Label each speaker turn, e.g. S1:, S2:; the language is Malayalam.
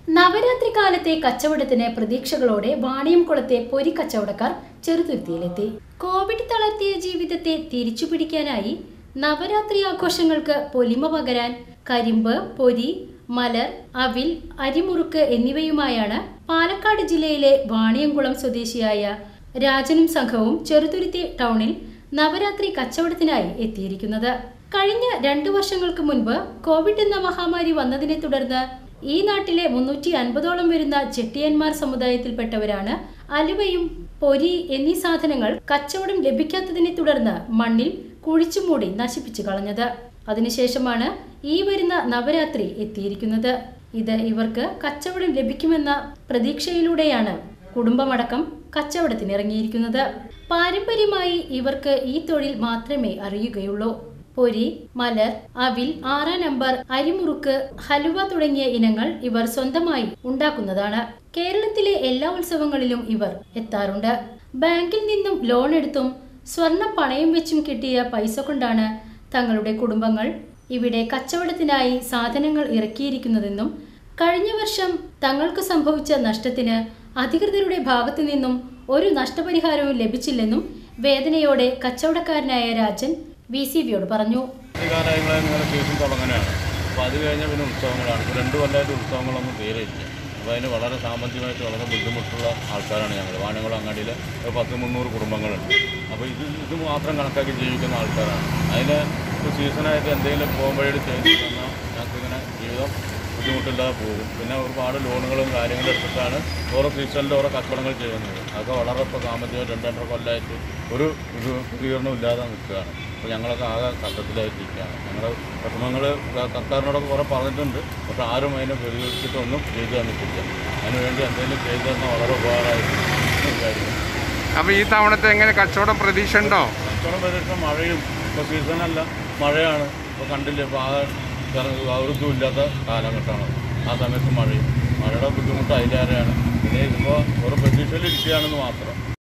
S1: നവരാത്രി കാലത്തെ കച്ചവടത്തിന് പ്രതീക്ഷകളോടെ വാണിയംകുളത്തെ പൊരി കച്ചവടക്കാർ ചെറുതുരുത്തിയിലെത്തി കോവിഡ് തളർത്തിയ ജീവിതത്തെ തിരിച്ചുപിടിക്കാനായി നവരാത്രി ആഘോഷങ്ങൾക്ക് പൊലിമ പകരാൻ കരിമ്പ് പൊരി മലർ അവിൽ അരിമുറുക്ക് എന്നിവയുമായാണ് പാലക്കാട് ജില്ലയിലെ വാണിയംകുളം സ്വദേശിയായ രാജനും സംഘവും ചെറുതുരുത്തി ടൗണിൽ നവരാത്രി കച്ചവടത്തിനായി എത്തിയിരിക്കുന്നത് കഴിഞ്ഞ രണ്ടു വർഷങ്ങൾക്ക് മുൻപ് കോവിഡ് എന്ന മഹാമാരി വന്നതിനെ തുടർന്ന് ഈ നാട്ടിലെ മുന്നൂറ്റി അൻപതോളം വരുന്ന ചെട്ടിയന്മാർ സമുദായത്തിൽപ്പെട്ടവരാണ് അലുവയും പൊരി എന്നീ സാധനങ്ങൾ കച്ചവടം ലഭിക്കാത്തതിനെ തുടർന്ന് മണ്ണിൽ കുഴിച്ചുമൂടി നശിപ്പിച്ചു കളഞ്ഞത് അതിനുശേഷമാണ് ഈ വരുന്ന നവരാത്രി എത്തിയിരിക്കുന്നത് ഇത് ഇവർക്ക് കച്ചവടം ലഭിക്കുമെന്ന പ്രതീക്ഷയിലൂടെയാണ് കുടുംബമടക്കം കച്ചവടത്തിനിറങ്ങിയിരിക്കുന്നത് പാരമ്പര്യമായി ഇവർക്ക് ഈ തൊഴിൽ മാത്രമേ അറിയുകയുള്ളൂ പൊരി മലർ അവിൽ ആറാം നമ്പർ അരിമുറുക്ക് ഹലുവ തുടങ്ങിയ ഇനങ്ങൾ ഇവർ സ്വന്തമായി ഉണ്ടാക്കുന്നതാണ് കേരളത്തിലെ എല്ലാ ഉത്സവങ്ങളിലും ഇവർ എത്താറുണ്ട് ബാങ്കിൽ നിന്നും ലോൺ എടുത്തും സ്വർണ്ണ പണയം വെച്ചും കിട്ടിയ പൈസ കൊണ്ടാണ് തങ്ങളുടെ കുടുംബങ്ങൾ ഇവിടെ കച്ചവടത്തിനായി സാധനങ്ങൾ ഇറക്കിയിരിക്കുന്നതെന്നും കഴിഞ്ഞ വർഷം തങ്ങൾക്ക് സംഭവിച്ച നഷ്ടത്തിന് അധികൃതരുടെ ഭാഗത്തു നിന്നും ഒരു നഷ്ടപരിഹാരവും ലഭിച്ചില്ലെന്നും വേദനയോടെ കച്ചവടക്കാരനായ രാജൻ വി സി ബിയോട് പറഞ്ഞു
S2: കാര്യങ്ങൾ നിങ്ങളുടെ കേസും തുടങ്ങാനാണ് അപ്പോൾ അത് കഴിഞ്ഞാൽ പിന്നെ ഉത്സവങ്ങളാണ് ഇപ്പോൾ രണ്ട് കൊല്ലമായിട്ട് ഉത്സവങ്ങളൊന്നും തീരെയില്ല അപ്പോൾ അതിന് വളരെ സാമ്പത്തികമായിട്ട് വളരെ ബുദ്ധിമുട്ടുള്ള ആൾക്കാരാണ് ഞങ്ങൾ വാണിയംകുളം അങ്ങാടിയിൽ ഒരു പത്ത് മുന്നൂറ് കുടുംബങ്ങളുണ്ട് അപ്പോൾ ഇത് ഇത് മാത്രം കണക്കാക്കി ജീവിക്കുന്ന ആൾക്കാരാണ് അതിന് ഒരു സീസണായിട്ട് എന്തെങ്കിലും പോകുമ്പോഴേ ചെയ്ത് തന്നാൽ ഞങ്ങൾക്കിങ്ങനെ ജീവിതം ബുദ്ധിമുട്ടില്ലാതെ പോകും പിന്നെ ഒരുപാട് ലോണുകളും കാര്യങ്ങളും എടുത്തിട്ടാണ് ഓരോ സീസണിൽ ഓരോ കച്ചവടങ്ങൾ ചെയ്യുന്നത് അതൊക്കെ വളരെ ഇപ്പോൾ സാമ്പത്തികം രണ്ട് രണ്ടര കൊല്ലമായിട്ട് ഒരു ഇത് തീർന്നും ഇല്ലാതെ നിൽക്കുകയാണ് അപ്പോൾ ഞങ്ങളൊക്കെ ആകെ കഷ്ടത്തിലായിട്ടിരിക്കുകയാണ് ഞങ്ങളുടെ വിഷമങ്ങൾ സർക്കാരിനോടൊക്കെ കുറേ പറഞ്ഞിട്ടുണ്ട് പക്ഷെ ആരും അതിനെ പരിഹരിച്ചിട്ടൊന്നും ചെയ്തു തന്നിട്ടില്ല അതിനുവേണ്ടി എന്തെങ്കിലും ചെയ്തു തന്നാൽ വളരെ ഉപകാരമായിട്ട് വിചാരിക്കുന്നു
S3: അപ്പൊ ഈ തവണത്തെ എങ്ങനെ കച്ചവടം പ്രതീക്ഷ ഉണ്ടോ
S2: കച്ചവടം പ്രദേശം മഴയും ഇപ്പോൾ സീസണല്ല മഴയാണ് ഇപ്പോൾ കണ്ടില്ലേ ഇപ്പോൾ ആ അവൃത്തും ഇല്ലാത്ത കാലഘട്ടമാണ് ആ സമയത്ത് മഴയും മഴയുടെ ബുദ്ധിമുട്ട് അതിലേറെയാണ് പിന്നെ ഇതിപ്പോൾ ഒരു പ്രതീക്ഷയിൽ ഇരിക്കുകയാണെന്ന് മാത്രം